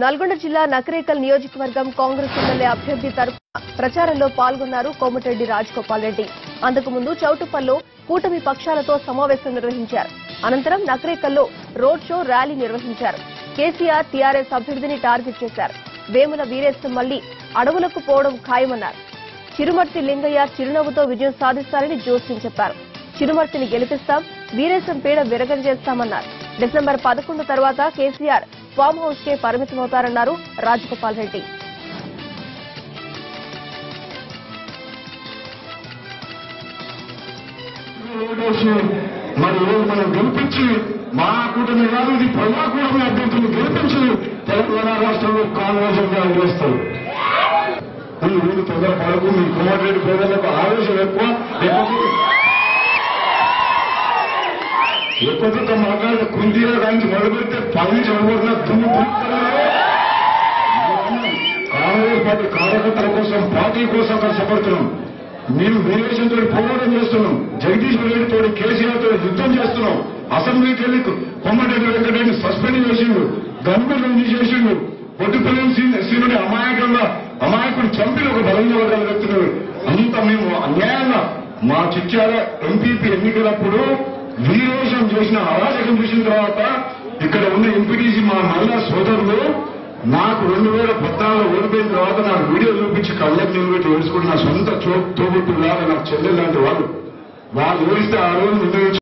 నల్గొండ జిల్లా నకరేకల్ నియోజకవర్గం కాంగ్రెస్ ఎమ్మెల్యే అభ్యర్థి తరఫున ప్రచారంలో పాల్గొన్నారు కోమటిరెడ్డి రాజగోపాల్ రెడ్డి అంతకుముందు చౌటుప్పల్లో కూటమి పక్షాలతో సమావేశం నిర్వహించారు అనంతరం నకరేకల్లో రోడ్ షో ర్యాలీ నిర్వహించారు కేసీఆర్ టీఆర్ఎస్ అభ్యర్థిని టార్గెట్ చేశారు వేముల వీరేశం మళ్లీ అడవులకు పోవడం ఖాయమన్నారు చిరుమర్తి లింగయ్య చిరునవ్వుతో విజయం సాధిస్తారని జోస్యం చెప్పారు చిరుమర్తిని గెలిపిస్తాం వీరేశం పీడ విరగజేస్తామన్నారు డిసెంబర్ పదకొండు తర్వాత కేసీఆర్ ఫామ్ హౌస్ కే పరిమితమవుతారన్నారు రాజగోపాల్ రెడ్డి ఓటేసి మరి ఈరోజు మనం గెలిపించి మా కూటమి కాదు ఇది ప్రజా కూటమి అభ్యర్థులు గెలిపించి తెలంగాణ రాష్ట్రంలో కాంగ్రెస్ చేస్తారు వీళ్ళు వీళ్ళు తొందర పడకు మీ కోమటిరెడ్డి పేదలకు ఆవేశం ఎక్కువ లేకపోతే ఎక్కువతో మాట్లాడితే కుంతీలో కానీ మొదలుపెడితే పని చదవబడిన దుమ్ము దులుపుతారు. కాంగ్రెస్ పార్టీ కార్యకర్తల కోసం పార్టీ కోసం కష్టపడుతున్నాం మేము వీరేశంతో పోరాటం చేస్తున్నాం జగదీష్ రెడ్డితో కేసీఆర్ తో యుద్ధం చేస్తున్నాం అసెంబ్లీకి వెళ్ళి కొమ్మరెడ్డి వెంకటరెడ్డి సస్పెండ్ చేసిండు గన్మెన్ చేసిండు పొట్టిపల్లి శ్రీనుడి అమాయకంగా అమాయకుడు చంపిన ఒక బలంగా వర్గాల వ్యక్తులు అంత మేము అన్యాయంగా మా చిట్యాల ఎంపీపీ ఎన్నికలప్పుడు వీరోషం చేసిన అరాచకం చూసిన తర్వాత ఇక్కడ ఉన్న ఎంపీటీసీ మా మహిళా సోదరులు నాకు రెండు వేల పద్నాలుగు ఓడిపోయిన తర్వాత నాకు వీడియో చూపించి కళ్ళకి నిలబెట్టి ఏడుచుకుంటే నా సొంత తో తోబుట్టులాగా నాకు చెల్లెలు లాంటి వాళ్ళు వాళ్ళు ఓడిస్తే ఆ రోజు నిర్ణయించి